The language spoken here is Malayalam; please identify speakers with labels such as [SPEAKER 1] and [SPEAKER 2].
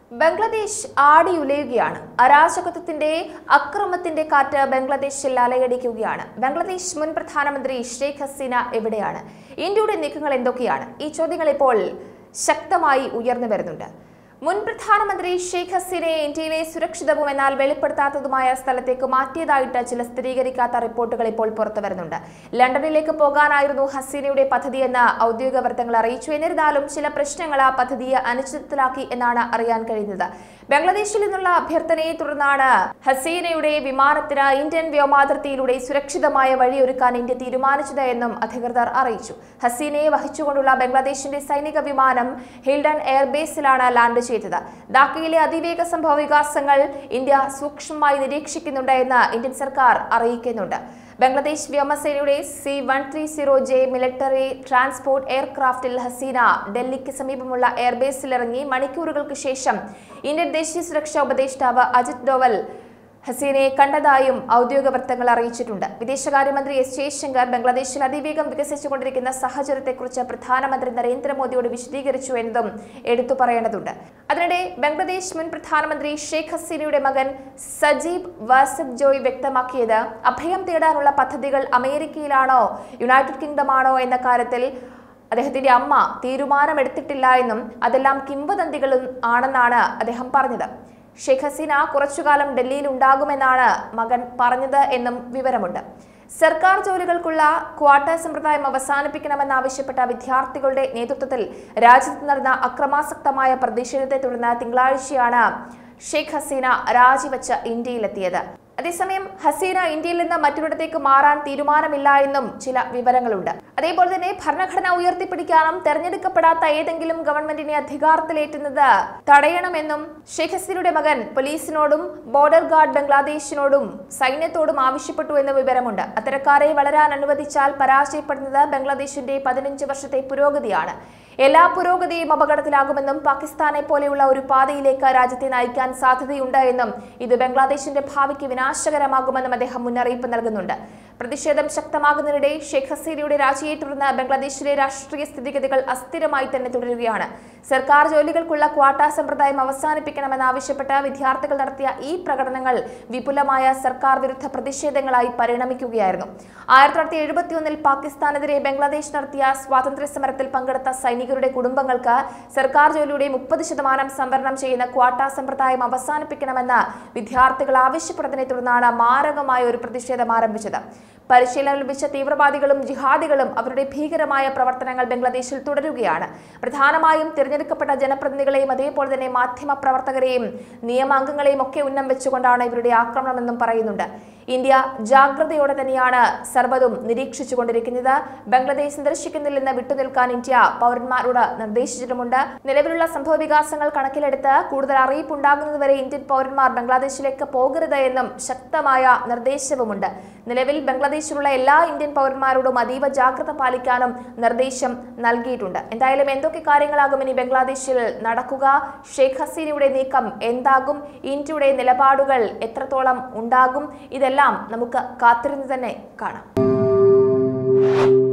[SPEAKER 1] ബംഗ്ലാദേശ് ആടിയുലയുകയാണ് അരാജകത്വത്തിന്റെ അക്രമത്തിന്റെ കാറ്റ് ബംഗ്ലാദേശിൽ അലയടിക്കുകയാണ് ബംഗ്ലാദേശ് മുൻ പ്രധാനമന്ത്രി ഷെയ്ഖ് ഹസീന എവിടെയാണ് ഇന്ത്യയുടെ നീക്കങ്ങൾ എന്തൊക്കെയാണ് ഈ ചോദ്യങ്ങൾ ഇപ്പോൾ ശക്തമായി ഉയർന്നു വരുന്നുണ്ട് മുൻ പ്രധാനമന്ത്രി ഷെയ്ഖ് ഹസീനയെ ഇന്ത്യയിലെ സുരക്ഷിതവും എന്നാൽ വെളിപ്പെടുത്താത്തതുമായ സ്ഥലത്തേക്ക് മാറ്റിയതായിട്ട് ചില സ്ഥിരീകരിക്കാത്ത റിപ്പോർട്ടുകൾ ഇപ്പോൾ പുറത്തു വരുന്നുണ്ട് ലണ്ടനിലേക്ക് പോകാനായിരുന്നു ഹസീനയുടെ പദ്ധതിയെന്ന് ഔദ്യോഗിക വൃത്തങ്ങൾ അറിയിച്ചു എന്നിരുന്നാലും ചില പ്രശ്നങ്ങൾ ആ പദ്ധതിയെ അനിശ്ചിതത്തിലാക്കി എന്നാണ് അറിയാൻ കഴിയുന്നത് ബംഗ്ലാദേശിൽ നിന്നുള്ള അഭ്യർത്ഥനയെ തുടർന്നാണ് ഹസീനയുടെ വിമാനത്തിന് ഇന്ത്യൻ വ്യോമാതിർത്തിയിലൂടെ സുരക്ഷിതമായ വഴിയൊരുക്കാൻ ഇന്ത്യ തീരുമാനിച്ചത് എന്നും അധികൃതർ അറിയിച്ചു ഹസീനയെ വഹിച്ചുകൊണ്ടുള്ള ബംഗ്ലാദേശിന്റെ സൈനിക വിമാനം ഹിൽഡൺ എയർബേസിലാണ് ലാൻഡ് ചെയ്തത് ധാക്കയിലെ അതിവേഗ സംഭവ വികാസങ്ങൾ ഇന്ത്യ സൂക്ഷ്മമായി നിരീക്ഷിക്കുന്നുണ്ട് എന്ന് ഇന്ത്യൻ സർക്കാർ അറിയിക്കുന്നുണ്ട് ബംഗ്ലാദേശ് വ്യോമസേനയുടെ C one three zero J military transport എയർക്രാഫ്റ്റിൽ ഹസീന ഡൽഹിക്ക് സമീപമുള്ള എയർബേസിൽ ഇറങ്ങി മണിക്കൂറുകൾക്ക് ശേഷം ഇന്ത്യൻ ദേശീയ സുരക്ഷാ ഉപദേഷ്ടാവ് അജിത് ഡോവൽ ഹസീനയെ കണ്ടതായും ഔദ്യോഗിക വൃത്തങ്ങൾ അറിയിച്ചിട്ടുണ്ട് വിദേശകാര്യമന്ത്രി എസ് ജയശങ്കർ ബംഗ്ലാദേശിൽ അതിവേഗം വികസിച്ചുകൊണ്ടിരിക്കുന്ന സാഹചര്യത്തെക്കുറിച്ച് പ്രധാനമന്ത്രി നരേന്ദ്രമോദിയോട് വിശദീകരിച്ചു എന്നതും എടുത്തു പറയേണ്ടതുണ്ട് അതിനിടെ ബംഗ്ലാദേശ് മുൻ പ്രധാനമന്ത്രി ഷെയ്ഖ് ഹസീനയുടെ മകൻ സജീബ് വാസബ് ജോയ് വ്യക്തമാക്കിയത് അഭയം തേടാനുള്ള പദ്ധതികൾ അമേരിക്കയിലാണോ യുണൈറ്റഡ് കിങ്ഡമാണോ എന്ന കാര്യത്തിൽ അദ്ദേഹത്തിന്റെ അമ്മ തീരുമാനമെടുത്തിട്ടില്ല എന്നും അതെല്ലാം കിംവദന്തികളും ആണെന്നാണ് അദ്ദേഹം പറഞ്ഞത് ഷെയ്ഖ് ഹസീന കുറച്ചുകാലം ഡൽഹിയിൽ ഉണ്ടാകുമെന്നാണ് മകൻ പറഞ്ഞത് എന്നും വിവരമുണ്ട് സർക്കാർ ജോലികൾക്കുള്ള ക്വാട്ട സമ്പ്രദായം അവസാനിപ്പിക്കണമെന്നാവശ്യപ്പെട്ട വിദ്യാർത്ഥികളുടെ നേതൃത്വത്തിൽ രാജ്യത്ത് നടന്ന അക്രമാസക്തമായ പ്രതിഷേധത്തെ തുടർന്ന് തിങ്കളാഴ്ചയാണ് ഷെയ്ഖ് ഹസീന രാജിവെച്ച് ഇന്ത്യയിലെത്തിയത് അതേസമയം ഹസീന ഇന്ത്യയിൽ നിന്ന് മറ്റൊരിടത്തേക്ക് മാറാൻ തീരുമാനമില്ല എന്നും ചില വിവരങ്ങളുണ്ട് അതേപോലെ തന്നെ ഭരണഘടന ഉയർത്തിപ്പിടിക്കാനും തെരഞ്ഞെടുക്കപ്പെടാത്ത ഏതെങ്കിലും ഗവൺമെന്റിനെ അധികാരത്തിലേറ്റുന്നത് തടയണമെന്നും ഷെയ്ഖ് ഹസീനയുടെ മകൻ പോലീസിനോടും ബോർഡർ ഗാർഡ് ബംഗ്ലാദേശിനോടും സൈന്യത്തോടും ആവശ്യപ്പെട്ടു എന്ന വിവരമുണ്ട് അത്തരക്കാരെ വളരാൻ അനുവദിച്ചാൽ പരാജയപ്പെടുന്നത് ബംഗ്ലാദേശിന്റെ പതിനഞ്ച് വർഷത്തെ പുരോഗതിയാണ് എല്ലാ പുരോഗതിയും അപകടത്തിലാകുമെന്നും പാകിസ്ഥാനെ പോലെയുള്ള ഒരു പാതയിലേക്ക് രാജ്യത്തെ നയിക്കാൻ സാധ്യതയുണ്ട് എന്നും ഇത് ബംഗ്ലാദേശിന്റെ ഭാവിക്ക് വിനാശകരമാകുമെന്നും അദ്ദേഹം മുന്നറിയിപ്പ് നൽകുന്നുണ്ട് പ്രതിഷേധം ശക്തമാകുന്നതിനിടെ ഷെയ്ഖ് ഹസീനയുടെ രാജിയെ തുടർന്ന് ബംഗ്ലാദേശിലെ രാഷ്ട്രീയ സ്ഥിതിഗതികൾ അസ്ഥിരമായി തന്നെ തുടരുകയാണ് സർക്കാർ ജോലികൾക്കുള്ള ക്വാട്ട സമ്പ്രദായം അവസാനിപ്പിക്കണമെന്നാവശ്യപ്പെട്ട് വിദ്യാർത്ഥികൾ നടത്തിയ ഈ പ്രകടനങ്ങൾ വിപുലമായ സർക്കാർ വിരുദ്ധ പ്രതിഷേധങ്ങളായി പരിണമിക്കുകയായിരുന്നു ആയിരത്തി തൊള്ളായിരത്തി എഴുപത്തിയൊന്നിൽ പാകിസ്ഥാനെതിരെ ബംഗ്ലാദേശ് നടത്തിയ സ്വാതന്ത്ര്യ സമരത്തിൽ പങ്കെടുത്ത സൈനികരുടെ കുടുംബങ്ങൾക്ക് സർക്കാർ ജോലിയുടെ മുപ്പത് ശതമാനം സംവരണം ചെയ്യുന്ന ക്വാട്ട സമ്പ്രദായം അവസാനിപ്പിക്കണമെന്ന് വിദ്യാർത്ഥികൾ ആവശ്യപ്പെട്ടതിനെ തുടർന്നാണ് മാരകമായ ഒരു പ്രതിഷേധം ആരംഭിച്ചത് പരിശീലനം ലഭിച്ച തീവ്രവാദികളും ജിഹാദികളും അവരുടെ ഭീകരമായ പ്രവർത്തനങ്ങൾ ബംഗ്ലാദേശിൽ തുടരുകയാണ് പ്രധാനമായും തിരഞ്ഞെടുക്കപ്പെട്ട ജനപ്രതിനിധികളെയും അതേപോലെ തന്നെ മാധ്യമ പ്രവർത്തകരെയും നിയമാംഗങ്ങളെയും ഒക്കെ ഉന്നം വെച്ചുകൊണ്ടാണ് ഇവരുടെ ആക്രമണമെന്നും പറയുന്നുണ്ട് ഇന്ത്യ ജാഗ്രതയോടെ തന്നെയാണ് സർവ്വതും നിരീക്ഷിച്ചുകൊണ്ടിരിക്കുന്നത് ബംഗ്ലാദേശ് സന്ദർശിക്കുന്നില്ലെന്ന് വിട്ടുനിൽക്കാൻ ഇന്ത്യ പൗരന്മാരോട് നിർദ്ദേശിച്ചിട്ടുമുണ്ട് നിലവിലുള്ള സംഭവ വികാസങ്ങൾ കണക്കിലെടുത്ത് കൂടുതൽ അറിയിപ്പുണ്ടാകുന്നതുവരെ ഇന്ത്യൻ പൗരന്മാർ ബംഗ്ലാദേശിലേക്ക് പോകരുത് എന്നും ശക്തമായ നിർദ്ദേശവുമുണ്ട് നിലവിൽ ബംഗ്ലാദേശിലുള്ള എല്ലാ ഇന്ത്യൻ പൗരന്മാരോടും അതീവ ജാഗ്രത പാലിക്കാനും നിർദ്ദേശം നൽകിയിട്ടുണ്ട് എന്തായാലും എന്തൊക്കെ കാര്യങ്ങളാകും ഇനി ബംഗ്ലാദേശിൽ നടക്കുക ഷെയ്ഖ് ഹസീനയുടെ നീക്കം എന്താകും ഇന്ത്യയുടെ നിലപാടുകൾ എത്രത്തോളം ഉണ്ടാകും ഇതെല്ലാം നമുക്ക് കാത്തിരുന്ന് തന്നെ കാണാം